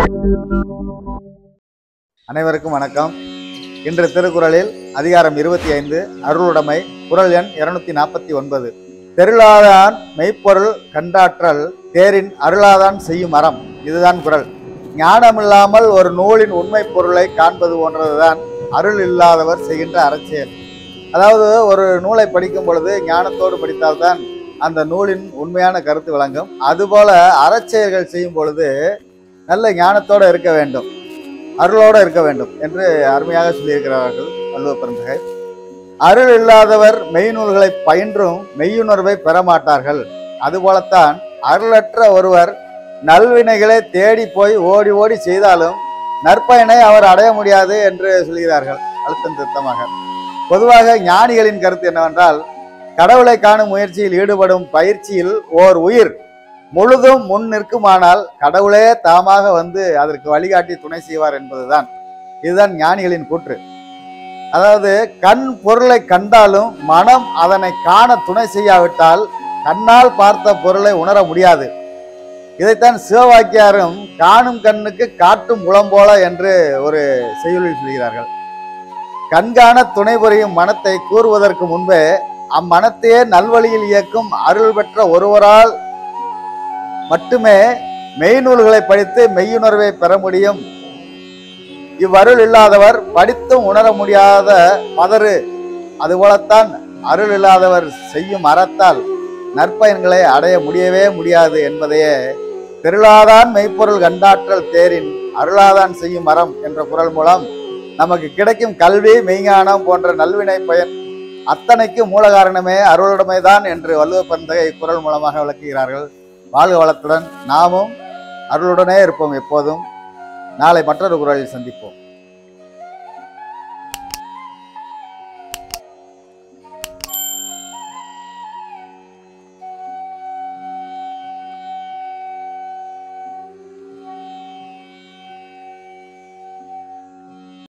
அனைவருக்கும் வணக்கம் இன்று திருக்குறளில் அதிகாரம் இருபத்தி ஐந்து அருளுடைமை குறள் எண் இருநூத்தி நாற்பத்தி ஒன்பது தெருளாதான் மெய்ப்பொருள் கண்டாற்றல் தேரின் அருளாதான் செய்யும் அறம் இதுதான் குறள் ஞானமில்லாமல் ஒரு நூலின் உண்மை பொருளை காண்பது போன்றதுதான் அருள் இல்லாதவர் செய்கின்ற அறச்செயல் அதாவது ஒரு நூலை படிக்கும் பொழுது ஞானத்தோடு படித்தால்தான் அந்த நூலின் உண்மையான கருத்து விளங்கும் அதுபோல அறச்செயல்கள் செய்யும் பொழுது நல்ல ஞானத்தோடு இருக்க வேண்டும் அருளோடு இருக்க வேண்டும் என்று அருமையாக சொல்லியிருக்கிறார்கள் வள்ளுவ பெருந்தகை அருள் இல்லாதவர் மெய்நூல்களை பயின்றும் மெய்யுணர்வை பெற மாட்டார்கள் அதுபோலத்தான் அருளற்ற ஒருவர் நல்வினைகளை தேடி போய் ஓடி ஓடி செய்தாலும் நற்பயனை அவர் அடைய முடியாது என்று சொல்கிறார்கள் அழுத்தம் திருத்தமாக பொதுவாக ஞானிகளின் கருத்து என்னவென்றால் கடவுளை காணும் முயற்சியில் ஈடுபடும் பயிற்சியில் ஓர் உயிர் முழுதும் முன் நிற்குமானால் கடவுளே தாமாக வந்து அதற்கு வழிகாட்டி துணை செய்வார் என்பதுதான் இதுதான் ஞானிகளின் கூற்று அதாவது கண் பொருளை கண்டாலும் மனம் அதனை காண துணை செய்யாவிட்டால் கண்ணால் பார்த்த பொருளை உணர முடியாது இதைத்தான் சிவவாக்கியாரும் காணும் கண்ணுக்கு காட்டும் முளம் போல என்று ஒரு செய்யுளில் சொல்கிறார்கள் கண்காண துணை புரியும் மனத்தை கூறுவதற்கு முன்பே அம்மனத்தையே நல்வழியில் இயக்கும் அருள் பெற்ற ஒருவரால் மட்டுமே மெய்நூல்களை படித்து மெய்யுணர்வை பெற முடியும் இவ்வருள் இல்லாதவர் படித்தும் உணர முடியாத பதறு அதுபோலத்தான் அருள் இல்லாதவர் செய்யும் அறத்தால் நற்பயன்களை அடைய முடியவே முடியாது என்பதையே திருளாதான் மெய்ப்பொருள் கண்டாற்றல் தேரின் அருளாதான் செய்யும் அறம் என்ற குரல் மூலம் நமக்கு கிடைக்கும் கல்வி மெய்ஞானம் போன்ற நல்வினை பயன் அத்தனைக்கு மூல காரணமே அருளுடைமைதான் என்று வள்ளுவ பந்தகை குரல் மூலமாக விளக்குகிறார்கள் வாழ்க வளத்துடன் நாமும் அருளுடனே இருப்போம் எப்போதும் நாளை மற்றொரு குரலில் சந்திப்போம்